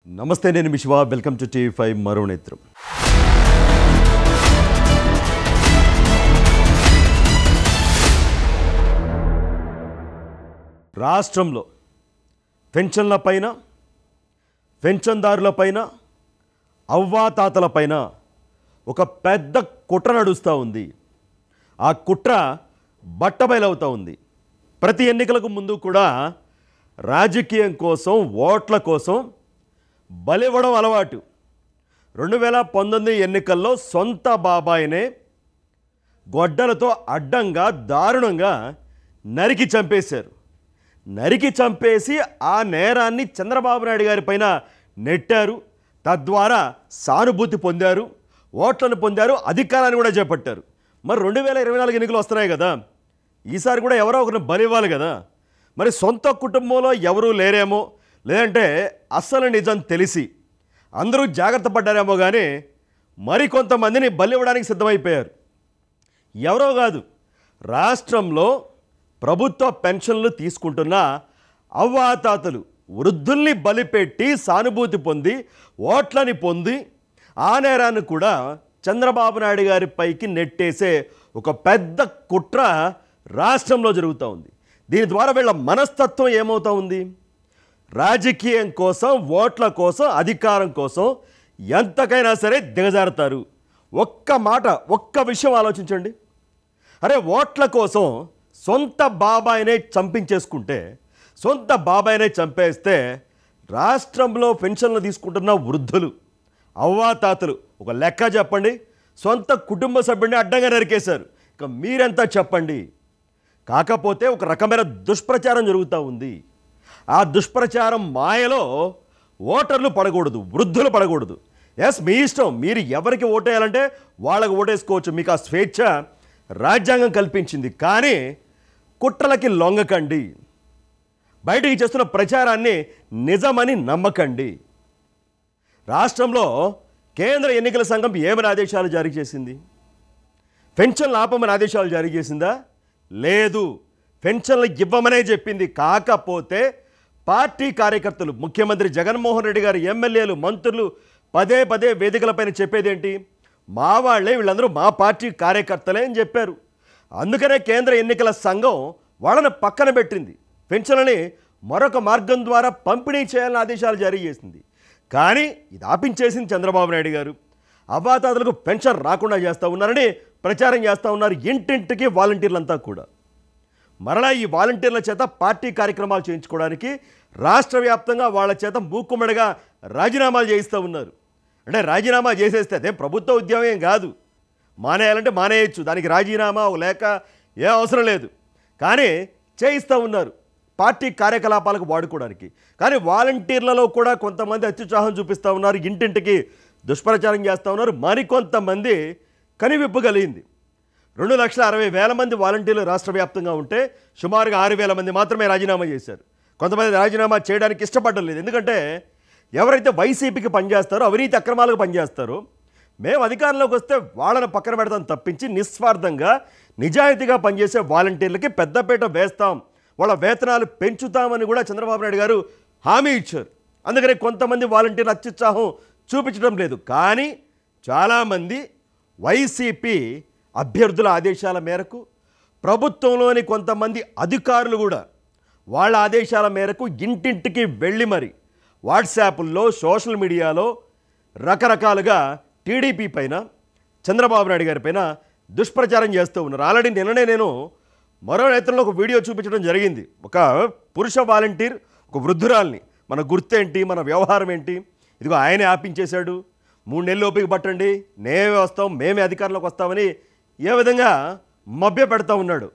నమస్తే నేను విశ్వ వెల్కమ్ టు టీవీ ఫైవ్ మరో నేత్రం రాష్ట్రంలో పెన్షన్ల పైన పెన్షన్దారుల పైన అవ్వాతాతల పైన ఒక పెద్ద కుట్ర నడుస్తూ ఉంది ఆ కుట్ర బట్టబయలవుతూ ఉంది ప్రతి ఎన్నికలకు ముందు కూడా రాజకీయం కోసం ఓట్ల కోసం బలివ్వడం అలవాటు రెండు వేల పంతొమ్మిది ఎన్నికల్లో సొంత బాబాయినే గొడ్డలతో అడ్డంగా దారుణంగా నరికి చంపేశారు నరికి చంపేసి ఆ నేరాన్ని చంద్రబాబు నాయుడు గారి పైన నెట్టారు తద్వారా సానుభూతి పొందారు ఓట్లను పొందారు అధికారాన్ని కూడా చేపట్టారు మరి రెండు వేల ఇరవై నాలుగు ఎన్నికలు వస్తున్నాయి కదా ఈసారి కూడా ఎవరో ఒకరిని బలివ్వాలి కదా మరి సొంత కుటుంబంలో ఎవరూ లేరేమో లేదంటే అస్సలు నిజం తెలిసి అందరూ జాగ్రత్త పడ్డారేమో కానీ మరికొంతమందిని బలివ్వడానికి సిద్ధమైపోయారు ఎవరో కాదు రాష్ట్రంలో ప్రభుత్వ పెన్షన్లు తీసుకుంటున్న అవ్వాతాతలు వృద్ధుల్ని బలిపెట్టి సానుభూతి పొంది ఓట్లని పొంది ఆ నేరాన్ని కూడా చంద్రబాబు నాయుడు గారి పైకి నెట్టేసే ఒక పెద్ద కుట్ర రాష్ట్రంలో జరుగుతూ ఉంది దీని ద్వారా వీళ్ళ మనస్తత్వం ఏమవుతా ఉంది రాజకీయం కోసం ఓట్ల కోసం అధికారం కోసం ఎంతకైనా సరే దిగజారుతారు ఒక్క మాట ఒక్క విషయం ఆలోచించండి అరే ఓట్ల కోసం సొంత బాబాయినే చంపించేసుకుంటే సొంత బాబాయినే చంపేస్తే రాష్ట్రంలో పెన్షన్లు తీసుకుంటున్న వృద్ధులు అవ్వాతాతలు ఒక లెక్క చెప్పండి సొంత కుటుంబ సభ్యుడిని అడ్డంగా నరికేశారు ఇక మీరెంత చెప్పండి కాకపోతే ఒక రకమైన దుష్ప్రచారం జరుగుతూ ఉంది ఆ దుష్ప్రచారం మాయలో ఓటర్లు పడకూడదు వృద్ధులు పడకూడదు ఎస్ మీ ఇష్టం మీరు ఎవరికి ఓటేయాలంటే వాళ్ళకి ఓటేసుకోవచ్చు మీకు ఆ స్వేచ్ఛ రాజ్యాంగం కల్పించింది కానీ కుట్రలకి లొంగకండి బయటికి చేస్తున్న ప్రచారాన్ని నిజమని నమ్మకండి రాష్ట్రంలో కేంద్ర ఎన్నికల సంఘం ఏమైనా ఆదేశాలు జారీ చేసింది పెన్షన్లు ఆపమని ఆదేశాలు జారీ చేసిందా లేదు పెన్షన్లు ఇవ్వమనే చెప్పింది కాకపోతే పార్టీ కార్యకర్తలు ముఖ్యమంత్రి జగన్మోహన్ రెడ్డి గారి ఎమ్మెల్యేలు మంత్రులు పదే పదే వేదికలపైన చెప్పేదేంటి మా వాళ్ళే వీళ్ళందరూ మా పార్టీ కార్యకర్తలే అని చెప్పారు అందుకనే కేంద్ర ఎన్నికల సంఘం వాళ్ళని పక్కన పెట్టింది పెన్షన్లని మరొక మార్గం ద్వారా పంపిణీ చేయాలని ఆదేశాలు జారీ చేసింది కానీ ఇది ఆపించేసింది చంద్రబాబు నాయుడు గారు అవ్వాతాతలకు పెన్షన్ రాకుండా చేస్తూ ఉన్నారని ప్రచారం చేస్తూ ఉన్నారు ఇంటింటికి వాలంటీర్లంతా కూడా మరలా ఈ వాలంటీర్ల చేత పార్టీ కార్యక్రమాలు చేయించుకోవడానికి రాష్ట్ర వ్యాప్తంగా వాళ్ళ చేత మూకుమ్మడిగా రాజీనామాలు చేయిస్తూ ఉన్నారు అంటే రాజీనామా చేసేస్తే అదే ప్రభుత్వ ఉద్యోగం ఏం కాదు మానేయాలంటే మానేయచ్చు దానికి రాజీనామా ఒక లేక ఏ అవసరం లేదు కానీ చేయిస్తూ ఉన్నారు పార్టీ కార్యకలాపాలకు వాడుకోవడానికి కానీ వాలంటీర్లలో కూడా కొంతమంది అత్యుత్సాహం చూపిస్తూ ఉన్నారు ఇంటింటికి దుష్ప్రచారం చేస్తూ ఉన్నారు మరికొంతమంది కనివిప్పు కలిగింది రెండు లక్షల అరవై వేల మంది వాలంటీర్లు రాష్ట్ర వ్యాప్తంగా ఉంటే సుమారుగా ఆరు వేల మంది మాత్రమే రాజీనామా చేశారు కొంతమంది రాజీనామా చేయడానికి ఇష్టపడడం లేదు ఎందుకంటే ఎవరైతే వైసీపీకి పనిచేస్తారో అవినీతి అక్రమాలకు పనిచేస్తారో మేము అధికారంలోకి వస్తే వాళ్ళని పక్కన పెడతాం తప్పించి నిస్వార్థంగా నిజాయితీగా పనిచేసే వాలంటీర్లకి పెద్దపీట వేస్తాం వాళ్ళ వేతనాలు పెంచుతామని కూడా చంద్రబాబు నాయుడు గారు హామీ ఇచ్చారు అందుకని కొంతమంది వాలంటీర్లు అత్యుత్సాహం చూపించడం లేదు కానీ చాలామంది వైసీపీ అభ్యర్థుల ఆదేశాల మేరకు ప్రభుత్వంలోని కొంతమంది అధికారులు కూడా వాళ్ళ ఆదేశాల మేరకు ఇంటింటికి వెళ్ళి మరి వాట్సాప్ల్లో సోషల్ మీడియాలో రకరకాలుగా టీడీపీ పైన చంద్రబాబు నాయుడు గారి పైన దుష్ప్రచారం చేస్తూ ఉన్నారు ఆల్రెడీ నిన్ననే నేను మరో నేతల్లో ఒక వీడియో చూపించడం జరిగింది ఒక పురుష వాలంటీర్ ఒక వృద్ధురాల్ని మన గుర్తేంటి మన వ్యవహారం ఏంటి ఇదిగో ఆయనే ఆపించేశాడు మూడు నెలలు ఓపిక పట్టండి మేమే వస్తాం మేమే అధికారంలోకి వస్తామని ఏ విధంగా మభ్య పెడతా ఉన్నాడు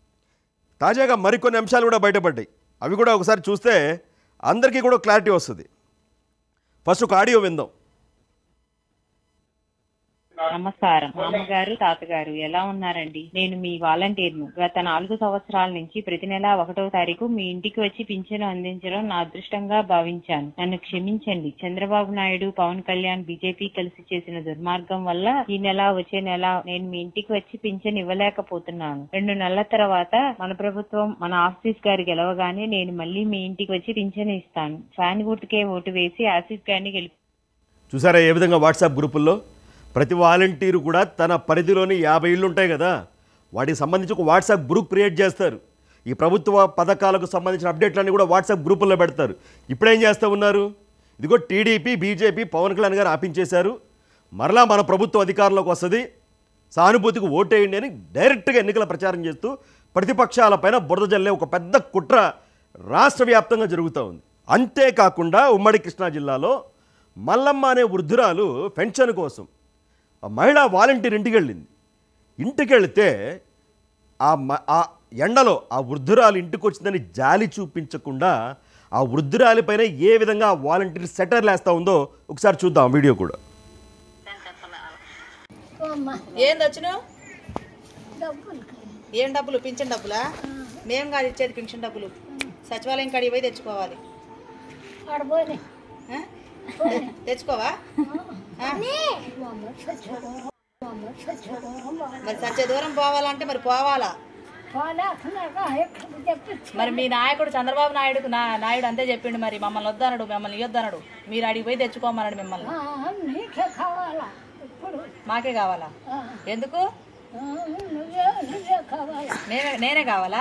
తాజాగా మరికొన్ని అంశాలు కూడా బయటపడ్డాయి అవి కూడా ఒకసారి చూస్తే అందరికీ కూడా క్లారిటీ వస్తుంది ఫస్ట్ ఒక ఆడియో విందాం నమస్కారం మామగారు తాతగారు ఎలా ఉన్నారండి నేను మీ వాలంటీర్ను గత నాలుగు సంవత్సరాల నుంచి ప్రతి నెల ఒకటో తారీఖు మీ ఇంటికి వచ్చి పింఛను అందించడం నా అదృష్టంగా భావించాను నన్ను క్షమించండి చంద్రబాబు నాయుడు పవన్ కళ్యాణ్ బీజేపీ కలిసి చేసిన దుర్మార్గం వల్ల ఈ నెల వచ్చే నెల నేను మీ ఇంటికి వచ్చి పింఛను ఇవ్వలేకపోతున్నాను రెండు నెలల తర్వాత మన ప్రభుత్వం మన ఆఫీస్ గారు గెలవగానే నేను మళ్ళీ మీ ఇంటికి వచ్చి పింఛను ఇస్తాను ఫ్యాన్ గుర్తుకే ఓటు వేసి ఆఫీస్ గారిని గెలిపి చూసారా ఏ విధంగా వాట్సాప్ గ్రూపుల్లో ప్రతి వాలంటీరు కూడా తన పరిధిలోని యాభై ఇళ్ళు ఉంటాయి కదా వాటికి సంబంధించి ఒక వాట్సాప్ గ్రూప్ క్రియేట్ చేస్తారు ఈ ప్రభుత్వ పథకాలకు సంబంధించిన అప్డేట్లన్నీ కూడా వాట్సాప్ గ్రూపుల్లో పెడతారు ఇప్పుడేం చేస్తూ ఉన్నారు ఇదిగో టీడీపీ బీజేపీ పవన్ కళ్యాణ్ గారు ఆపించేశారు మరలా మన ప్రభుత్వం అధికారంలోకి వస్తుంది సానుభూతికి ఓటేయండి అని డైరెక్ట్గా ఎన్నికల ప్రచారం చేస్తూ ప్రతిపక్షాలపైన బురద జల్లే ఒక పెద్ద కుట్ర రాష్ట్ర వ్యాప్తంగా జరుగుతూ ఉంది అంతేకాకుండా ఉమ్మడి కృష్ణా జిల్లాలో మల్లమ్మ అనే వృద్ధురాలు పెన్షన్ కోసం ఆ మహిళా వాలంటీర్ ఇంటికి వెళ్ళింది ఇంటికి వెళితే ఆ మ- ఆ ఎండలో ఆ వృద్ధురాలు ఇంటికి వచ్చిందని జాలి చూపించకుండా ఆ వృద్ధురాలి పైన ఏ విధంగా ఆ వాలంటీర్ సెటర్లు వేస్తూ ఉందో ఒకసారి చూద్దాం వీడియో కూడా ఏం వచ్చినావు ఏం డబ్బులు పింఛన్ డబ్బులా మేము కాదు ఇచ్చేది పింఛన్ డబ్బులు సచివాలయం కాడికి పోయి తెచ్చుకోవాలి ఆ? తె- తెచ్చుకోవా ఆ? మరి సత్య దూరం పోవాలంటే మరి పోవాలా మరి మీ నాయకుడు చంద్రబాబు నాయుడు నా నాయుడు అంతే చెప్పిండు మరి మమ్మల్ని వద్దనడు మిమ్మల్ని ఇవ్వద్దనడు మీరు అడిగి పోయి తెచ్చుకోమన్నాడు మిమ్మల్ని నీకే కావాలా ఇప్పుడు మాకే కావాలా ఎందుకు ఆ, నువ్వే నువ్వే కావాలా నేనే నేనే కావాలా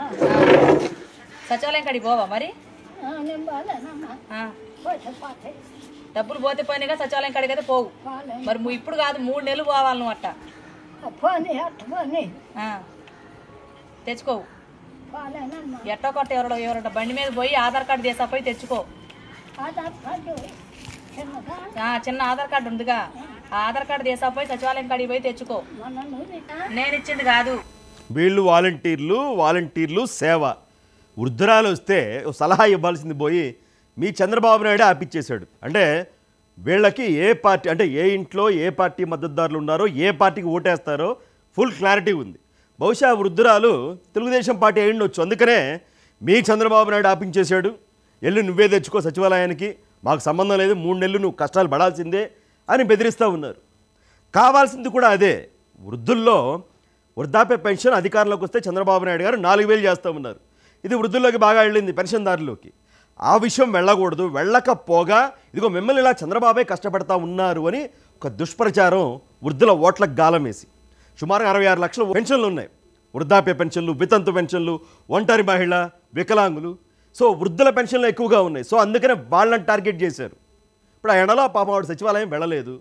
సచివాలయం కాడికి పోవా మరి ఆ, నేను బాగాలేనమ్మా ఆ. పోతే పోతే డబ్బులు పోతే పోయినాగా సచివాలయం కాడికి అయితే పోవు పోలే మరి నువ్వు ఇప్పుడు కాదు మూడు నెలలు పోవాలి నువ్వు అట్ట ఆ, పోనీ అట్ట పోనీ ఆ. తెచ్చుకోవు పోలేనమ్మా ఎట్టో కొట్ట ఎవరో ఎవరో బండి మీద పోయి ఆధార్ కార్డు తీసా పోయి తెచ్చుకో ఆధార్ కార్డు చిన్నగా ఆ, చిన్న ఆధార్ కార్డు ఉందిగా ఆ ఆధార్ కార్డు తీసా పోయి సచివాలయం కాడికి పోయి తెచ్చుకో మన నువ్వు నేను ఇచ్చింది కాదు వీళ్ళు వాలంటీర్లు వాలంటీర్లు సేవ వృద్ధురాలు వస్తే ఓ సలహా ఇవ్వాల్సింది పోయి మీ చంద్రబాబు నాయుడు ఆపిచ్చేశాడు అంటే వీళ్ళకి ఏ పార్టీ అంటే ఏ ఇంట్లో ఏ పార్టీ మద్దతుదారులు ఉన్నారో ఏ పార్టీకి ఓటేస్తారో ఫుల్ క్లారిటీ ఉంది బహుశా ఆ వృద్ధురాలు తెలుగుదేశం పార్టీ అయి ఉండొచ్చు అందుకనే మీ చంద్రబాబు నాయుడు ఆపించేశాడు వెళ్ళి నువ్వే తెచ్చుకో సచివాలయానికి మాకు సంబంధం లేదు మూడు నెలలు నువ్వు కష్టాలు పడాల్సిందే అని బెదిరిస్తూ ఉన్నారు కావాల్సింది కూడా అదే వృద్ధుల్లో వృద్ధాప్య పెన్షన్ అధికారంలోకి వస్తే చంద్రబాబు నాయుడు గారు నాలుగు వేలు చేస్తూ ఉన్నారు ఇది వృద్ధుల్లోకి బాగా వెళ్ళింది పెన్షన్దారులోకి ఆ విషయం వెళ్ళకూడదు వెళ్ళకపోగా ఇదిగో మిమ్మల్ని ఇలా చంద్రబాబే కష్టపడతా ఉన్నారు అని ఒక దుష్ప్రచారం వృద్ధుల ఓట్లకు గాలం వేసి సుమారు అరవై ఆరు లక్షల పెన్షన్లు ఉన్నాయి వృద్ధాప్య పెన్షన్లు వితంతు పెన్షన్లు ఒంటరి మహిళ వికలాంగులు సో వృద్ధుల పెన్షన్లు ఎక్కువగా ఉన్నాయి సో అందుకనే వాళ్ళని టార్గెట్ చేశారు ఇప్పుడు ఆ ఎండలో పాపం ఆవిడ సచివాలయం వెళ్ళలేదు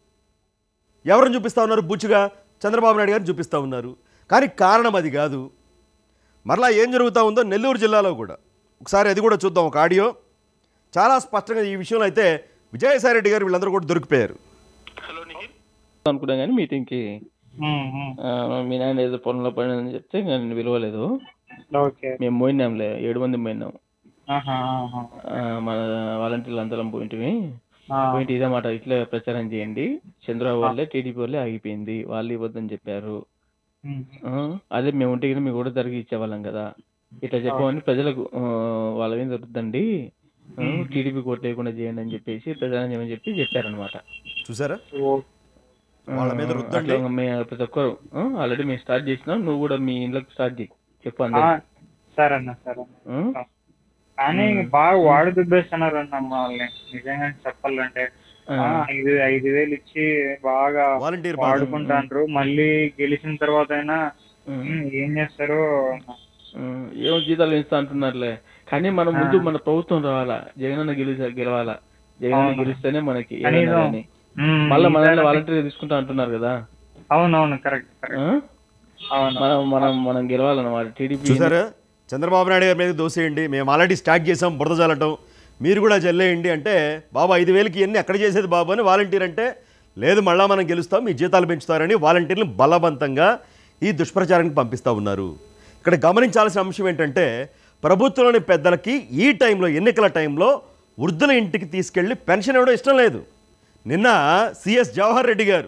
ఎవరిని చూపిస్తా ఉన్నారు బుచ్చుగా చంద్రబాబు నాయుడు గారిని చూపిస్తూ ఉన్నారు కానీ కారణం అది కాదు మరలా ఏం జరుగుతూ ఉందో నెల్లూరు జిల్లాలో కూడా ఒకసారి అది కూడా చూద్దాం ఒక ఆడియో చాలా స్పష్టంగా ఈ విషయంలో అయితే విజయసాయి రెడ్డి గారు వీళ్ళందరూ కూడా దొరికిపోయారు అనుకున్నాం కానీ మీటింగ్కి ఆ, మీ నాయన ఏదో పొలంలో పడినని చెప్తే ఇంకా నేను విలువలేదు ఓకే మేము పోయినాంలే ఏడు మంది పోయినాం ఆహా, ఆహా. ఆ, మన వాలంటీర్లు అందరం పోయింటివి ఆ, పోయింటి ఇదే మాట ఇట్లా ప్రచారం చేయండి చంద్రబాబు వాళ్ళే టీడీపీ వాళ్ళే ఆగిపోయింది వాళ్ళు ఇవ్వద్దని చెప్పారు ఉమ్, ఆ, అదే మేము ఉంటే గిన మీకు కూడా జరిగి ఇచ్చేవాళ్ళం కదా ఇట్లా చెప్పమని ప్రజలకు ఆ, వాళ్ళ మీద రుద్దండి టీడీపీ కోట్ లేకుండా చేయండి అని చెప్పేసి ప్రచారం చేయమని చెప్పి చెప్పారనమాట చూసారా ఓ, వాళ్ళ మీద రుద్దండి. ప్రతి ఒక్కరు ఆల్రెడీ మేము స్టార్ట్ చేసినాం నువ్వు కూడా మీ ఇంట్లోకి స్టార్ట్ చేయి చెప్పు ఆ, అందరికి సరే అన్న సరే అన్న. ఆ? కానీ బాగా వాడు దుబ్బేస్తున్నారు అన్న వాళ్ళని నిజంగా చెప్పాలంటే ఆ. ఆ, ఐదు ఐదు వేలు ఇచ్చి బాగా వాలంటీర్ బాధ. వాడుకుంటాండ్రు మళ్ళీ గెలిచిన తర్వాత అయినా ఉమ్. ఉమ్, ఏం చేస్తారు ఉమ్, ఏమో జీతాలు ఇస్తా అంటున్నారులే కానీ మనం ముందు మన ప్రభుత్వం రావాలా జగనన్న గెలిచ గెలవాలా జగనన్న అవును. గెలిస్తేనే మనకి ఏదైనా కనీసం కానీ ఉమ్, మళ్ళీ మనల్ని ఈసారి- వాలంటీర్ తీసుకుంటా అంటున్నారు కదా అవునవును కరెక్ట్ కరెక్ట్ ఆ? అవును మనం మనం మనం గెలవాలన్నమాట టీడీపీ చూసారా చంద్రబాబు నాయుడు గారి మీద దోసేయండి మేము ఆల్రెడీ స్టార్ట్ చేసాం బురద జల్లటం మీరు కూడా జల్లేయండి అంటే బాబు ఐదు వేలకి ఎన్ని ఎక్కడ చేసేది బాబు అని వాలంటీర్ అంటే లేదు మళ్ళా మనం గెలుస్తాం మీ జీతాలు పెంచుతారని వాలంటీర్లు బలవంతంగా ఈ దుష్ప్రచారానికి పంపిస్తూ ఉన్నారు ఇక్కడ గమనించాల్సిన అంశం ఏంటంటే ప్రభుత్వంలోని పెద్దలకి ఈ టైంలో ఎన్నికల టైంలో వృద్ధుల ఇంటికి తీసుకెళ్ళి పెన్షన్ ఇవ్వడం ఇష్టం లేదు నిన్న సిఎస్ జవహర్ రెడ్డి గారు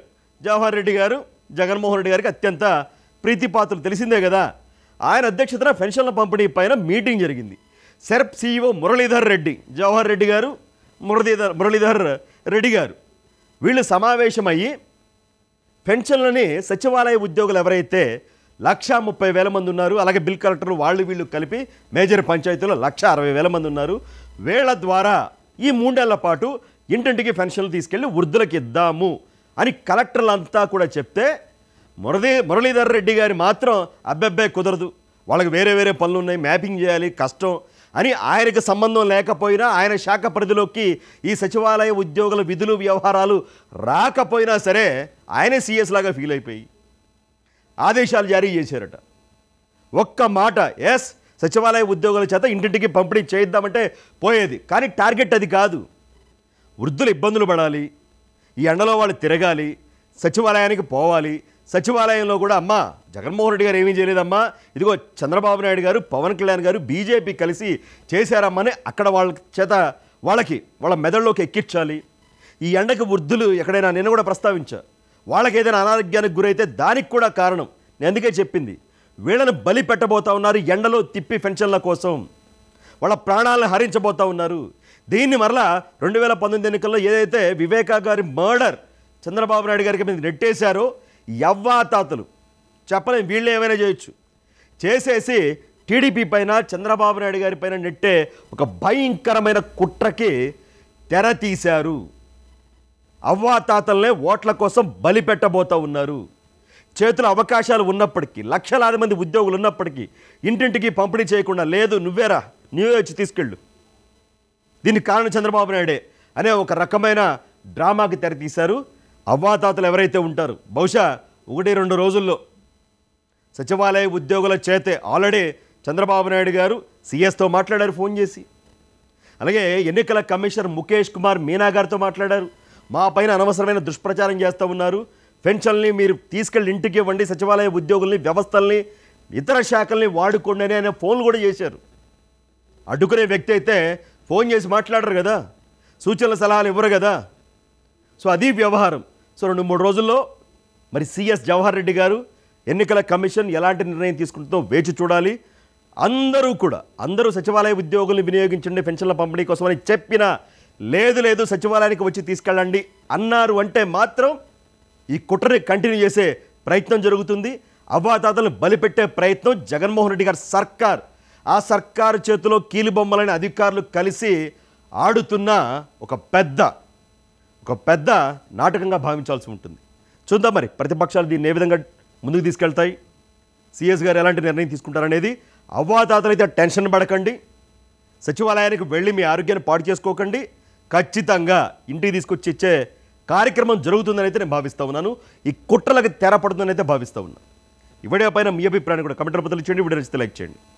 జవహర్ రెడ్డి గారు జగన్మోహన్ రెడ్డి గారికి అత్యంత ప్రీతిపాత్రులు తెలిసిందే కదా ఆయన అధ్యక్షతన పెన్షన్ల పంపిణీ పైన మీటింగ్ జరిగింది సెర్ప్ సీఈఓ మురళీధర్ రెడ్డి జవహర్ రెడ్డి గారు మురళీధర్ మురళీధర్ రెడ్డి గారు వీళ్ళు సమావేశమయ్యి పెన్షన్లని సచివాలయ ఉద్యోగులు ఎవరైతే లక్ష ముప్పై వేల మంది ఉన్నారు అలాగే బిల్ కలెక్టర్లు వాళ్ళు వీళ్ళు కలిపి మేజర్ పంచాయతీలో లక్ష అరవై వేల మంది ఉన్నారు వీళ్ళ ద్వారా ఈ మూడేళ్ల పాటు ఇంటింటికి పెన్షన్లు తీసుకెళ్ళి వృద్ధులకు ఇద్దాము అని కలెక్టర్లంతా కూడా చెప్తే మురళీ మురళీధర్ రెడ్డి గారి మాత్రం అబ్బెబ్బే కుదరదు వాళ్ళకి వేరే వేరే పనులు ఉన్నాయి మ్యాపింగ్ చేయాలి కష్టం అని ఆయనకు సంబంధం లేకపోయినా ఆయన శాఖ పరిధిలోకి ఈ సచివాలయ ఉద్యోగుల విధులు వ్యవహారాలు రాకపోయినా సరే ఆయనే సీఎస్ లాగా ఫీల్ అయిపోయి ఆదేశాలు జారీ చేశారట ఒక్క మాట ఎస్ సచివాలయ ఉద్యోగుల చేత ఇంటింటికి పంపిణీ చేయిద్దామంటే పోయేది కానీ టార్గెట్ అది కాదు వృద్ధులు ఇబ్బందులు పడాలి ఈ ఎండలో వాళ్ళు తిరగాలి సచివాలయానికి పోవాలి సచివాలయంలో కూడా అమ్మా జగన్మోహన్ రెడ్డి గారు ఏమీ చేయలేదమ్మా ఇదిగో చంద్రబాబు నాయుడు గారు పవన్ కళ్యాణ్ గారు బీజేపీ కలిసి చేశారమ్మని అక్కడ వాళ్ళ చేత వాళ్ళకి వాళ్ళ మెదడులోకి ఎక్కించాలి ఈ ఎండకు వృద్ధులు ఎక్కడైనా నేను కూడా ప్రస్తావించా వాళ్ళకి ఏదైనా అనారోగ్యానికి గురైతే దానికి కూడా కారణం నేను అందుకే చెప్పింది వీళ్ళని బలి పెట్టబోతా ఉన్నారు ఎండలో తిప్పి పెన్షన్ల కోసం వాళ్ళ ప్రాణాలను హరించబోతా ఉన్నారు దీన్ని మరలా రెండు వేల పంతొమ్మిది ఎన్నికల్లో ఏదైతే వివేకా గారి మర్డర్ చంద్రబాబు నాయుడు గారికి మీద నెట్టేశారో యవ్వాతాతలు చెప్పలేం వీళ్ళు ఏమైనా చేయొచ్చు చేసేసి టీడీపీ పైన చంద్రబాబు నాయుడు గారి పైన నెట్టే ఒక భయంకరమైన కుట్రకి తెర తీశారు అవ్వాతాతలనే ఓట్ల కోసం బలి పెట్టబోతా ఉన్నారు చేతుల అవకాశాలు ఉన్నప్పటికీ లక్షలాది మంది ఉద్యోగులు ఉన్నప్పటికీ ఇంటింటికి పంపిణీ చేయకుండా లేదు నువ్వేరా నువ్వే వచ్చి తీసుకెళ్ళు దీనికి కారణం చంద్రబాబు నాయుడే అనే ఒక రకమైన డ్రామాకి తెర తీశారు అవ్వాతాతలు ఎవరైతే ఉంటారు బహుశా ఒకటి రెండు రోజుల్లో సచివాలయ ఉద్యోగుల చేతే ఆల్రెడీ చంద్రబాబు నాయుడు గారు సీఎస్తో మాట్లాడారు ఫోన్ చేసి అలాగే ఎన్నికల కమిషనర్ ముఖేష్ కుమార్ మీనా గారితో మాట్లాడారు మా పైన అనవసరమైన దుష్ప్రచారం చేస్తూ ఉన్నారు పెన్షన్ని మీరు తీసుకెళ్ళి ఇంటికి ఇవ్వండి సచివాలయ ఉద్యోగుల్ని వ్యవస్థల్ని ఇతర శాఖల్ని వాడుకోండి అని ఆయన ఫోన్లు కూడా చేశారు అడ్డుకునే వ్యక్తి అయితే ఫోన్ చేసి మాట్లాడరు కదా సూచనల సలహాలు ఇవ్వరు కదా సో అది వ్యవహారం సో రెండు మూడు రోజుల్లో మరి సిఎస్ జవహర్ రెడ్డి గారు ఎన్నికల కమిషన్ ఎలాంటి నిర్ణయం తీసుకుంటుందో వేచి చూడాలి అందరూ కూడా అందరూ సచివాలయ ఉద్యోగుల్ని వినియోగించండి పెన్షన్ల పంపిణీ కోసమని చెప్పినా లేదు లేదు సచివాలయానికి వచ్చి తీసుకెళ్ళండి అన్నారు అంటే మాత్రం ఈ కుట్రని కంటిన్యూ చేసే ప్రయత్నం జరుగుతుంది అవ్వాతాతలను బలిపెట్టే ప్రయత్నం జగన్మోహన్ రెడ్డి గారి సర్కార్ ఆ సర్కారు చేతిలో కీలుబొమ్మలైన అధికారులు కలిసి ఆడుతున్న ఒక పెద్ద ఒక పెద్ద నాటకంగా భావించాల్సి ఉంటుంది చూద్దాం మరి ప్రతిపక్షాలు దీన్ని ఏ విధంగా ముందుకు తీసుకెళ్తాయి సిఎస్ గారు ఎలాంటి నిర్ణయం తీసుకుంటారనేది అవ్వాతాతలైతే టెన్షన్ పడకండి సచివాలయానికి వెళ్ళి మీ ఆరోగ్యాన్ని పాడు చేసుకోకండి ఖచ్చితంగా ఇంటికి తీసుకొచ్చి ఇచ్చే కార్యక్రమం జరుగుతుందని అయితే నేను భావిస్తూ ఉన్నాను ఈ కుట్రలకు తెరపడుతుందని అయితే భావిస్తూ ఉన్నాను ఈ వీడియో పైన మీ అభిప్రాయాన్ని కూడా కమెంటర్ బదులు చేయండి వీడియో నచ్చితే లైక్ చేయండి